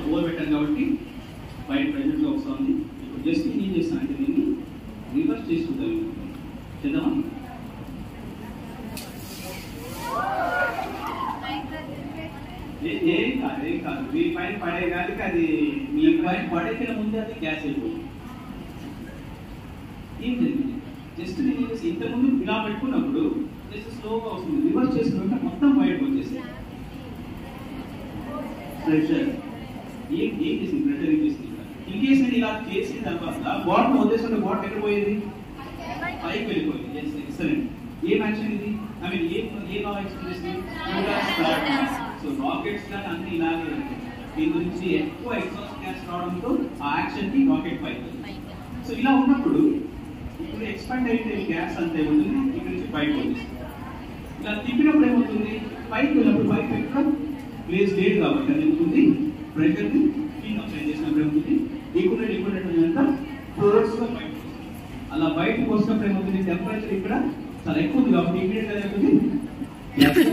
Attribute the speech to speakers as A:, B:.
A: Over పెట్టాను కాబట్టి బయట ప్రెజెంట్గా వస్తుంది ఇప్పుడు జస్ట్ నేను ఏం చేస్తాను అంటే దీన్ని రివర్స్ చేసుకుంటాను చేద్దామా ఏ- ఏం కాదు ఏం కాదు మీ పైన పడే కానీ అది మీ పైన పడేసిన ముందే అది గ్యాస్ అయిపోతుంది ఏం జరిగింది జస్ట్ నేను ఏం చేసి ఇంతకుముందు ఇలా పెట్టుకున్నప్పుడు జస్ట్ స్లోగా వస్తుంది రివర్స్ చేసుకుంటే మొత్తం బయటకు వచ్చేసి ప్రెషర్ ఏం ఏం చేసింది ప్రెషర్ ఏం చేసింది ఇన్ కేస్ నేను ఇలా చేసిన తర్వాత బాట్ వదిలేసుకుంటే బాట్ ఎక్కడ పోయేది పైకి వెళ్ళిపోయింది ఎస్ ఎక్సలెంట్ ఏం యాక్షన్ ఇది ఐ మీన్ ఏ ఏ లా యాక్షన్ చేసింది సో రాకెట్స్ కానీ అన్ని ఇలాగే ఉంటాయి. దీని గురించి ఎక్కువ ఎగ్జాస్ట్ గ్యాస్ రావడంతో ఆ యాక్షన్ కి రాకెట్ పైకి సో ఇలా ఉన్నప్పుడు ఇప్పుడు ఎక్స్పాండ్ అయితే గ్యాస్ అంతా ఏమవుతుంది ఇక్కడ నుంచి బయటకు వచ్చేస్తుంది ఇలా తిప్పినప్పుడు ఏమవుతుంది పైకి వెళ్ళినప్పుడు పైకి ఎక్కడ ప్లేస్ లేదు కాబట్టి అది ఏమవుతుంది ప్రెషర్ ని కింద అప్లై చేసినప్పుడు ఏమవుతుంది ఈక్వల్ ఈక్వల్ అంతా ఫోర్స్ గా బయటకు వస్తుంది. అలా బయటకు వచ్చినప్పుడు ఏమవుతుంది టెంపరేచర్ ఇక్కడ చాలా ఎక్కువ ఉంది కాబట్టి ఇమీడియట్ గా ఏమవుతుంది గ్యాస్